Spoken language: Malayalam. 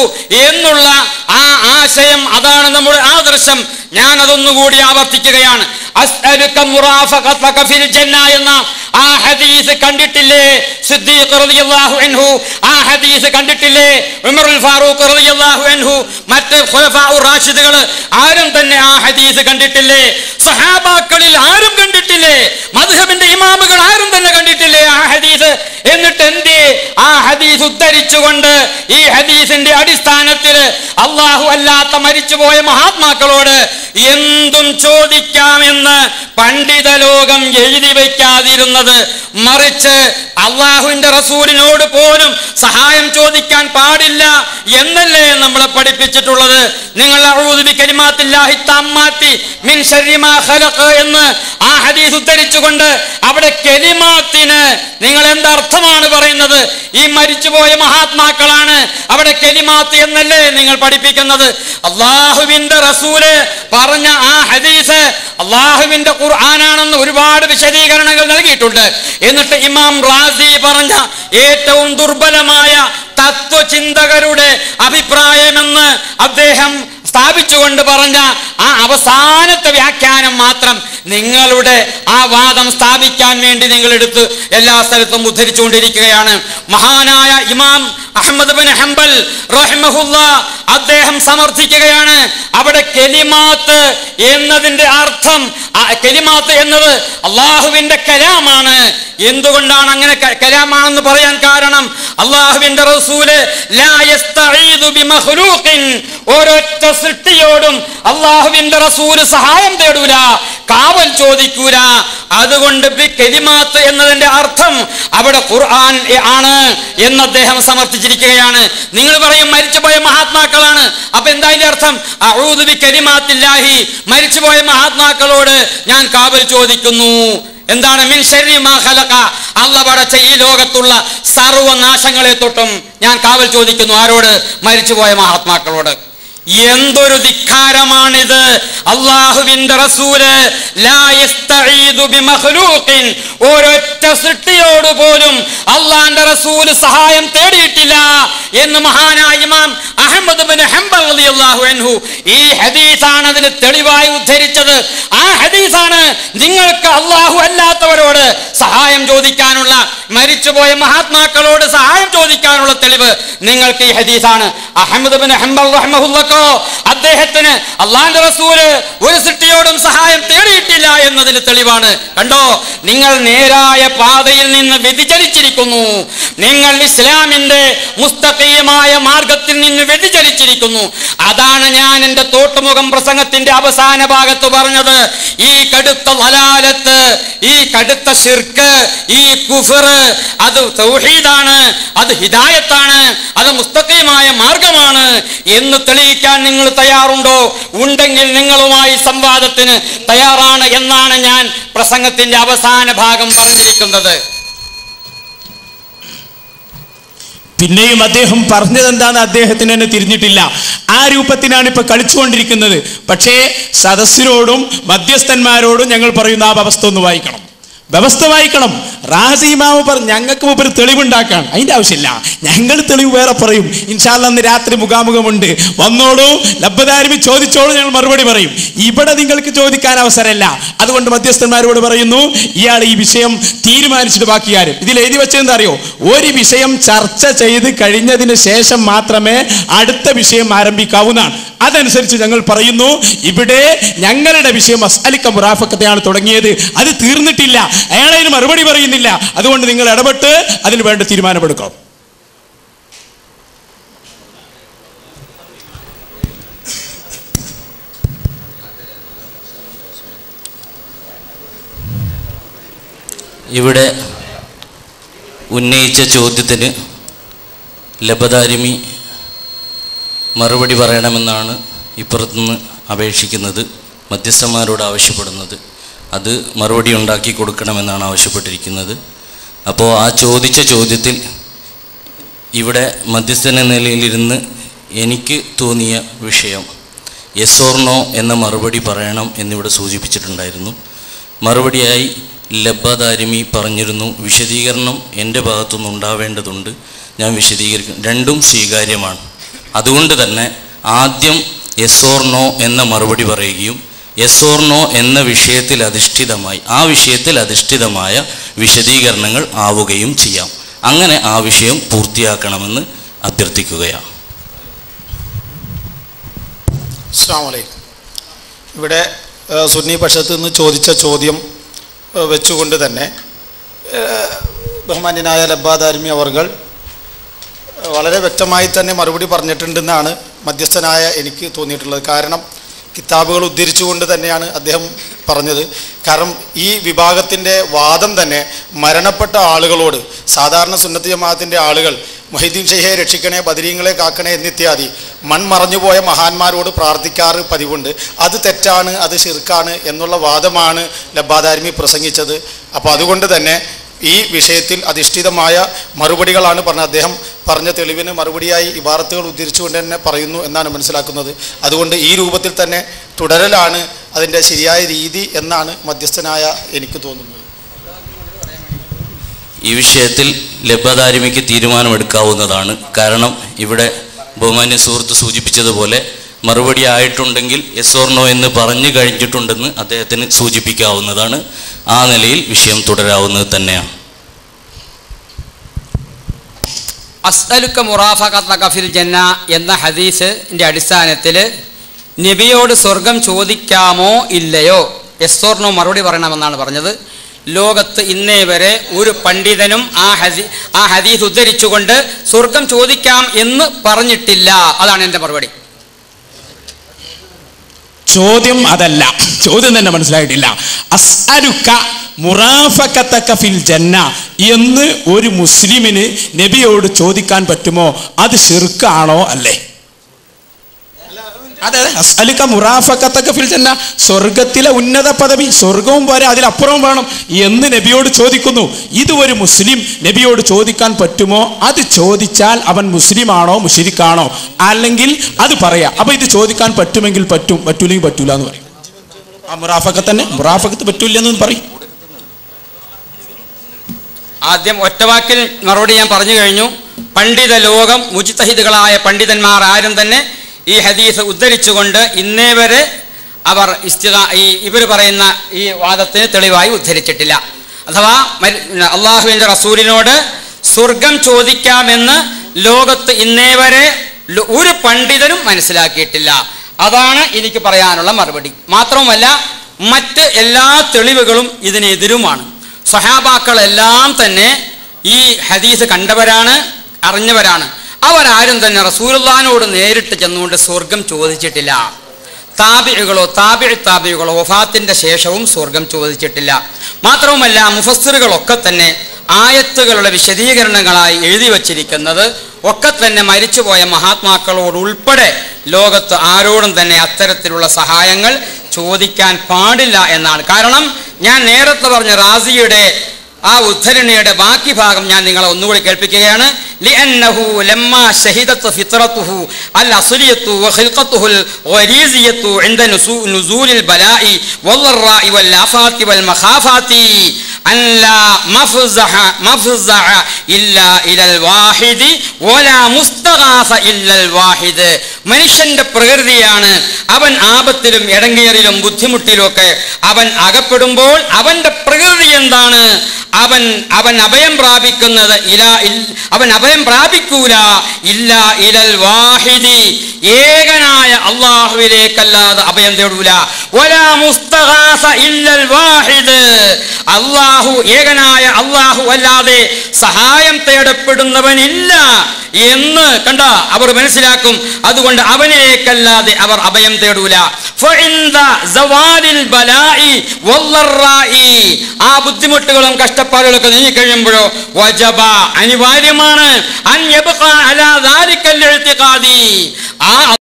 എന്നുള്ള ആ ആശയം അതാണ് നമ്മുടെ ആദർശം ഞാൻ അതൊന്നുകൂടി ആവർത്തിക്കുകയാണ് അസ്അലുക മുറാഫഖതക ഫിൽ ജന്ന എന്ന ആ ഹദീസ് കണ്ടിട്ടില്ലേ സിദ്ദീഖ് റളിയല്ലാഹു അൻഹു ആ ഹദീസ് കണ്ടിട്ടില്ലേ ഉമറുൽ ഫാറൂഖ് റളിയല്ലാഹു അൻഹു മറ്റ് ഖുലഫാഉ റാഷിദുകൾ ആരും തന്നെ ആ ഹദീസ് കണ്ടിട്ടില്ലേ സഹാബാക്കളിൽ ആരും കണ്ടിട്ടില്ലേ മദ്ഹബിന്റെ ഇമാമുകൾ ആരും തന്നെ കണ്ടിട്ടില്ലേ ആ ഹദീസ് എന്നിട്ട് എന്തേ ആ ഹദീസ് ഉദ്ധരിച്ചുകൊണ്ട് ഈ ഹദീസിന്റെ അടിസ്ഥാനത്തിൽ അള്ളാഹു അല്ലാത്ത മരിച്ചുപോയ മഹാത്മാക്കളോട് എന്തും ചോദിക്കാമെന്ന് പണ്ഡിത ലോകം എഴുതി വയ്ക്കാതിരുന്നത് മറിച്ച് അള്ളാഹുവിന്റെ റസൂലിനോട് പോലും സഹായം ചോദിക്കാൻ പാടില്ല എന്നല്ലേ നമ്മളെ പഠിപ്പിച്ചിട്ടുള്ളത് നിങ്ങൾ അഊദു ബികലിമാത്തില്ലാഹി തമ്മാത്തി മിൻ ശർരി മാ ഖലഖ എന്ന് ആ ഹദീസ് ഉദ്ധരിച്ചുകൊണ്ട് അവിടെ കെലിമാത്തിന് നിങ്ങൾ എന്തർത്ഥമാണ് പറയുന്നത് ഈ മരിച്ചുപോയ മഹാത്മാക്കളാണ് അവിടെ കെലിമാത്ത് എന്നല്ലേ നിങ്ങൾ പഠിപ്പിക്കുന്നത് അള്ളാഹുവിന്റെ റസൂല് പറഞ്ഞ ആ ഹദീസ് അള്ളാഹുവിന്റെ ഖുർആനാണെന്ന് ഒരുപാട് വിശദീകരണങ്ങൾ നൽകിയിട്ടുണ്ട് എന്നിട്ട് ഇമാം റാസി പറഞ്ഞ ഏറ്റവും ദുർബലമായ തത്വചിന്തകരുടെ അഭിപ്രായമെന്ന് അദ്ദേഹം സ്ഥാപിച്ചുകൊണ്ട് പറഞ്ഞ ആ അവസാനത്തെ വ്യാഖ്യാനം മാത്രം നിങ്ങളുടെ ആ വാദം സ്ഥാപിക്കാൻ വേണ്ടി നിങ്ങൾ എടുത്ത് എല്ലാ സ്ഥലത്തും ഉദ്ധരിച്ചുകൊണ്ടിരിക്കുകയാണ് മഹാനായ ഇമാം അഹമ്മദ് ബിൻ ഹംബൽ റഹിമഹുല്ല അദ്ദേഹം സമർത്ഥിക്കുകയാണ് അവിടെ കെലിമാത്ത് എന്നതിന്റെ അർത്ഥം ആ കെലിമാത്ത് എന്നത് അള്ളാഹുവിന്റെ കലാമാണ് എന്തുകൊണ്ടാണ് അങ്ങനെ ക- കലാമാണെന്ന് പറയാൻ കാരണം അള്ളാഹുവിന്റെ റസൂല് ലാ യസ്തഈദു ബിമഖ്ലൂഖിൻ ഓരൊറ്റ സൃഷ്ടിയോടും അള്ളാഹുവിന്റെ റസൂല് സഹായം തേടൂല കാവൽ ചോദിക്കൂല അതുകൊണ്ട് ബി കെലിമാത്ത് എന്നതിന്റെ അർത്ഥം അവിടെ ഖുർആൻ ആണ് എന്ന് അദ്ദേഹം സമർത്ഥിച്ചിരിക്കുകയാണ് നിങ്ങൾ പറയും മരിച്ചുപോയ മഹാത്മാക്കളാണ് അപ്പൊ എന്താ അതിന്റെ അർത്ഥം അഊദു ബി കലിമാത്തില്ലാഹി മരിച്ചുപോയ മഹാത്മാക്കളോട് ഞാൻ കാവൽ ചോദിക്കുന്നു എന്താണ് മിൻ ശർരി മാ ഖലഖ അല്ല പടച്ച ഈ ലോകത്തുള്ള സർവനാശങ്ങളെ തൊട്ടും ഞാൻ കാവൽ ചോദിക്കുന്നു ആരോട് മരിച്ചുപോയ മഹാത്മാക്കളോട് എന്തൊരു ധിക്കാരമാണിത് അള്ളാഹുവിന്റെ റസൂല് ലാ യസ്തഈദു ബിമഖ്ലൂഖിൻ ഒരൊറ്റ സൃഷ്ടിയോട് പോലും അള്ളാന്റെ റസൂല് സഹായം തേടിയിട്ടില്ല എന്ന് മഹാനായ ഇമാം അഹമ്മദ് ബിൻ ഹംബൽ റളിയല്ലാഹു അൻഹു ഈ ഹദീസാണ് അതിന് തെളിവായി ഉദ്ധരിച്ചത് ആ ഹദീസാണ് നിങ്ങൾക്ക് അള്ളാഹു അല്ലാത്തവരോട് സഹായം ചോദിക്കാനുള്ള മരിച്ചുപോയ മഹാത്മാക്കളോട് സഹായം ചോദിക്കാനുള്ള തെളിവ് നിങ്ങൾക്ക് ഈ ഹദീസാണ് അഹമ്മദ് ബിൻ ഹംബൽ റഹ്മഹുല്ലക്കോ അദ്ദേഹത്തിന് അള്ളാന്റെ റസൂല് ഒരു സൃഷ്ടിയോടും സഹായം തേടിയിട്ടില്ല എന്നതിന് തെളിവാണ് കണ്ടോ നിങ്ങൾ നേരായ പാതയിൽ നിന്ന് വ്യതിചലിച്ചിരിക്കുന്നു നിങ്ങൾ ഇസ്ലാമിന്റെ മുസ്തഖീയമായ മാർഗത്തിൽ നിന്ന് വ്യതിചലിച്ചിരിക്കുന്നു അതാണ് ഞാൻ എൻ്റെ തോട്ടുമുഖം പ്രസംഗത്തിന്റെ അവസാന ഭാഗത്ത് പറഞ്ഞത് ഈ കടുത്ത വലാലത്ത് ഈ കടുത്ത ഷിർക്ക് ഈ കുഫർ അത് തൗഹീദാണ് അത് ഹിദായത്താണ് അത് മുസ്തഖീയമായ മാർഗമാണ് എന്ന് തെളിയിക്കാൻ നിങ്ങൾ തയ്യാറുണ്ടോ ഉണ്ടെങ്കിൽ നിങ്ങളുമായി സംവാദത്തിന് തയ്യാറാണ് എന്നാണ് ഞാൻ പ്രസംഗത്തിന്റെ അവസാന ഭാഗം പറഞ്ഞിരിക്കുന്നത് പിന്നെയും അദ്ദേഹം പറഞ്ഞത് എന്താന്ന് അദ്ദേഹത്തിന് തന്നെ തിരിഞ്ഞിട്ടില്ല ആ രൂപത്തിനാണ് ഇപ്പൊ കളിച്ചുകൊണ്ടിരിക്കുന്നത് പക്ഷേ സദസ്സിനോടും മധ്യസ്ഥന്മാരോടും ഞങ്ങൾ പറയുന്ന ആ അവസ്ഥ ഒന്ന് വായിക്കണം വ്യവസ്ഥ വായിക്കണം റാസിമാവ് പറ ഞങ്ങൾക്ക് മുമ്പ് ഒരു തെളിവുണ്ടാക്കാൻ അതിന്റെ ആവശ്യമില്ല ഞങ്ങൾ തെളിവ് വേറെ പറയും ഇൻഷാല്ല അന്ന് രാത്രി മുഖാമുഖമുണ്ട് വന്നോളൂ ലബ്ബദാരിമി ചോദിച്ചോളൂ ഞങ്ങൾ മറുപടി പറയും ഇവിടെ നിങ്ങൾക്ക് ചോദിക്കാൻ അവസരമല്ല അതുകൊണ്ട് മധ്യസ്ഥന്മാരോട് പറയുന്നു ഇയാൾ ഈ വിഷയം തീരുമാനിച്ചിട്ട് ബാക്കി കാര്യം ഇതിൽ എഴുതി വെച്ചതെന്താ അറിയോ ഒരു വിഷയം ചർച്ച ചെയ്ത് കഴിഞ്ഞതിന് ശേഷം മാത്രമേ അടുത്ത വിഷയം ആരംഭിക്കാവുന്നതാണ് അതനുസരിച്ച് ഞങ്ങൾ പറയുന്നു ഇവിടെ ഞങ്ങളുടെ വിഷയം അസ്അലിക്ക മുറാഫക്കത്തെയാണ് തുടങ്ങിയത് അത് തീർന്നിട്ടില്ല അയാൾ അതിന് മറുപടി പറയുന്നില്ല അതുകൊണ്ട് നിങ്ങൾ ഇടപെട്ട് അതിന് വേണ്ട തീരുമാനമെടുക്കണം ഇവിടെ ഉന്നയിച്ച ചോദ്യത്തിന് ലബദാരിമി മറുപടി പറയണമെന്നാണ് ഇപ്പുറത്തുനിന്ന് അപേക്ഷിക്കുന്നത് മധ്യസ്ഥന്മാരോട് ആവശ്യപ്പെടുന്നത് അത് മറുപടി ഉണ്ടാക്കി കൊടുക്കണമെന്നാണ് ആവശ്യപ്പെട്ടിരിക്കുന്നത് അപ്പോൾ ആ ചോദിച്ച ചോദ്യത്തിൽ ഇവിടെ മധ്യസ്ഥൻ എന്ന നിലയിലിരുന്ന് എനിക്ക് തോന്നിയ വിഷയം യെസ് ഓർ നോ എന്ന മറുപടി പറയണം എന്നിവിടെ സൂചിപ്പിച്ചിട്ടുണ്ടായിരുന്നു മറുപടിയായി ലബ്ബദാരിമി പറഞ്ഞിരുന്നു വിശദീകരണം എൻ്റെ ഭാഗത്തുനിന്ന് ഉണ്ടാവേണ്ടതുണ്ട് ഞാൻ വിശദീകരിക്കും രണ്ടും സ്വീകാര്യമാണ് അതുകൊണ്ട് തന്നെ ആദ്യം എസ് ഓർ നോ എന്ന മറുപടി പറയുകയും എസ് ഓർ നോ എന്ന വിഷയത്തിൽ അധിഷ്ഠിതമായി ആ വിഷയത്തിൽ അധിഷ്ഠിതമായ വിശദീകരണങ്ങൾ ആവുകയും ചെയ്യാം അങ്ങനെ ആ വിഷയം പൂർത്തിയാക്കണമെന്ന് അഭ്യർത്ഥിക്കുകയാണ് അസ്സാം വലൈക്കും ഇവിടെ ഏഹ്, സുന്നി പക്ഷത്ത് നിന്ന് ചോദിച്ച ചോദ്യം ഏഹ്, വെച്ചുകൊണ്ട് തന്നെ ഏഹ്, ബഹുമാന്യനായ ലബ്ബാദാരിമി അവർകൾ ഏഹ്, വളരെ വ്യക്തമായി തന്നെ മറുപടി പറഞ്ഞിട്ടുണ്ടെന്നാണ് മധ്യസ്ഥനായ എനിക്ക് തോന്നിയിട്ടുള്ളത് കാരണം കിതാബുകൾ ഉദ്ധരിച്ചുകൊണ്ട് തന്നെയാണ് അദ്ദേഹം പറഞ്ഞത് കാരണം ഈ വിഭാഗത്തിൻ്റെ വാദം തന്നെ മരണപ്പെട്ട ആളുകളോട് സാധാരണ സുന്നത്ത് ജമാഅത്തിൻ്റെ ആളുകൾ മൊഹീദ്ദീൻ ഷെയ്ഹെ രക്ഷിക്കണേ ബദരീങ്ങളെ കാക്കണേ എന്നിത്യാദി മൺമറഞ്ഞുപോയ മഹാന്മാരോട് പ്രാർത്ഥിക്കാറ് പതിവുണ്ട് അത് തെറ്റാണ് അത് ഷിർക്കാണ് എന്നുള്ള വാദമാണ് ലബ്ബാദാരിമി പ്രസംഗിച്ചത് അപ്പോൾ അതുകൊണ്ട് തന്നെ ഈ വിഷയത്തിൽ അധിഷ്ഠിതമായ മറുപടികളാണ് പറഞ്ഞത് അദ്ദേഹം പറഞ്ഞ തെളിവിന് മറുപടിയായി ഇബാറത്തുകൾ ഉദ്ധരിച്ചുകൊണ്ട് തന്നെ പറയുന്നു എന്നാണ് മനസ്സിലാക്കുന്നത് അതുകൊണ്ട് ഈ രൂപത്തിൽ തന്നെ തുടരലാണ് അതിൻ്റെ ശരിയായ രീതി എന്നാണ് മധ്യസ്ഥനായ എനിക്ക് തോന്നുന്നത് ഈ വിഷയത്തിൽ ലഭ്യതാരിമയ്ക്ക് തീരുമാനമെടുക്കാവുന്നതാണ് കാരണം ഇവിടെ ബഹുമാന്യ സുഹൃത്ത് സൂചിപ്പിച്ചതുപോലെ മറുപടി ആയിട്ടുണ്ടെങ്കിൽ എസ് ഓർ നോ എന്ന് പറഞ്ഞു കഴിഞ്ഞിട്ടുണ്ടെന്ന് അദ്ദേഹത്തിന് സൂചിപ്പിക്കാവുന്നതാണ് ആ നിലയിൽ വിഷയം തുടരാവുന്നത് തന്നെയാണ് അസ്അലുക്ക മുറാഫഖത്തക ഫിൽ ജന്ന എന്ന ഹദീസിൻ്റെ അടിസ്ഥാനത്തിൽ നബിയോട് സ്വർഗം ചോദിക്കാമോ ഇല്ലയോ എസ്തോർണോ മറുപടി പറയണമെന്നാണ് പറഞ്ഞത് ലോകത്ത് ഇന്നേ വരെ ഒരു പണ്ഡിതനും ആ ഹദി ആ ഹദീസ് ഉദ്ധരിച്ചുകൊണ്ട് സ്വർഗം ചോദിക്കാം എന്ന് പറഞ്ഞിട്ടില്ല അതാണ് എൻ്റെ മറുപടി ചോദ്യം അതല്ല ചോദ്യം തന്നെ മനസ്സിലായിട്ടില്ല അസ്അലുക്ക മുറാഫക്കത്തക്ക ഫിൽ ജന്ന എന്ന് ഒരു മുസ്ലിമിന് നബിയോട് ചോദിക്കാൻ പറ്റുമോ അത് ഷിർക്കാണോ അല്ലേ അതെ അതെ അസ്അലുക്ക മുറാഫക്കത്തക്ക ഫിൽ ജന്ന സ്വർഗത്തിലെ ഉന്നത പദവി സ്വർഗവും പോരെ അതിലപ്പുറവും വേണം എന്ന് നബിയോട് ചോദിക്കുന്നു ഇത് ഒരു മുസ്ലിം നബിയോട് ചോദിക്കാൻ പറ്റുമോ അത് ചോദിച്ചാൽ അവൻ മുസ്ലിമാണോ മുഷിരിക്കാണോ അല്ലെങ്കിൽ അത് പറയാം അപ്പൊ ഇത് ചോദിക്കാൻ പറ്റുമെങ്കിൽ പറ്റും പറ്റൂലെങ്കിൽ പറ്റൂല എന്ന് പറയും ആ മുറാഫക്കത്ത് തന്നെ മുറാഫക്കത്ത് പറ്റൂല എന്ന് പറയും ആദ്യം ഒറ്റവാക്കിൽ മറുപടി ഞാൻ പറഞ്ഞു കഴിഞ്ഞു പണ്ഡിത ലോകം മുജിത്തഹിദുകളായ പണ്ഡിതന്മാർ ആരും തന്നെ ഈ ഹദീസ് ഉദ്ധരിച്ചുകൊണ്ട് ഇന്നേ വരെ അവർ ഇസ്തിക ഈ ഇവർ പറയുന്ന ഈ വാദത്തിന് തെളിവായി ഉദ്ധരിച്ചിട്ടില്ല അഥവാ മരി- അള്ളാഹുവിൻ്റെ റസൂലിനോട് സ്വർഗം ചോദിക്കാമെന്ന് ലോകത്ത് ഇന്നേ വരെ ലോ- ഒരു പണ്ഡിതനും മനസ്സിലാക്കിയിട്ടില്ല അതാണ് എനിക്ക് പറയാനുള്ള മറുപടി മാത്രവുമല്ല മറ്റ് എല്ലാ തെളിവുകളും ഇതിനെതിരുമാണ് സഹാബാക്കളെല്ലാം തന്നെ ഈ ഹദീസ് കണ്ടവരാണ് അറിഞ്ഞവരാണ് അവരാരും തന്നെ റസൂലുള്ളാഹിനോട് നേരിട്ട് ചെന്നുകൊണ്ട് സ്വർഗം ചോദിച്ചിട്ടില്ല താബിഴുകളോ താബിഴ് താബിഴുകളോ വഫാത്തിൻ്റെ ശേഷവും സ്വർഗം ചോദിച്ചിട്ടില്ല മാത്രവുമല്ല മുഫസ്സിറുകളൊക്കെ തന്നെ ആയത്തുകളുടെ വിശദീകരണങ്ങളായി എഴുതി വച്ചിരിക്കുന്നത് ഒക്കെ തന്നെ മരിച്ചുപോയ മഹാത്മാക്കളോട് ഉൾപ്പെടെ ലോകത്ത് ആരോടും തന്നെ അത്തരത്തിലുള്ള സഹായങ്ങൾ ചോദിക്കാൻ പാടില്ല എന്നാണ് കാരണം ഞാൻ നേരത്തെ പറഞ്ഞ റാസിയുടെ ആ ഉദ്ധരണിയുടെ ബാക്കി ഭാഗം ഞാൻ നിങ്ങളെ ഒന്നുകൂടി കേൾപ്പിക്കുകയാണ് ലിഅന്നഹു ലമ്മാ ഷഹിദത്ത് ഫിത്രത്തുഹു അൽ അസ്ലിയത്തു വഖിൽഖത്തുഹു അൽ ഗരീസിയത്തു عند نسو- نزول البلاء والضراء والآفات والمخافات أن لا مفزع مفزع إلا إلى الواحد ولا مستغاث إلا الواحد മനുഷ്യന്റെ പ്രകൃതിയാണ് അവൻ ആപത്തിലും ഇടങ്ങേറിലും ബുദ്ധിമുട്ടിലും ഒക്കെ അവൻ അകപ്പെടുമ്പോൾ അവന്റെ പ്രകൃതി എന്താണ് അവൻ അവൻ അഭയം പ്രാപിക്കുന്നത് ഇല ഇൽ- അവൻ അഭയം പ്രാപിക്കൂല ഇല്ല ഇലൽ വാഹിദി ഏകനായ അള്ളാഹുവിലേക്കല്ലാതെ അഭയം തേടൂല വലാ മുസ്തഗാസ ഇല്ലൽ വാഹിദ് അള്ളാഹു ഏകനായ അള്ളാഹു അല്ലാതെ സഹായം തേടപ്പെടുന്നവനില്ല എന്ന് കണ്ട അവർ മനസ്സിലാക്കും അതുകൊണ്ട് അവനിലേക്കല്ലാതെ അവർ അഭയം തേടൂല ഫഇന്ദ സവാലിൽ ബലാഇ വല്ലറാഇ ആ ബുദ്ധിമുട്ടുകളും കഷ്ടപ്പാടുകളൊക്കെ നീങ്ങിക്കഴിയുമ്പോഴോ വജബ അനിവാര്യമാണ് അൻ യബ്ഖ അലാ ദാലിക്കൽ ഇഅ്തിഖാദി ആ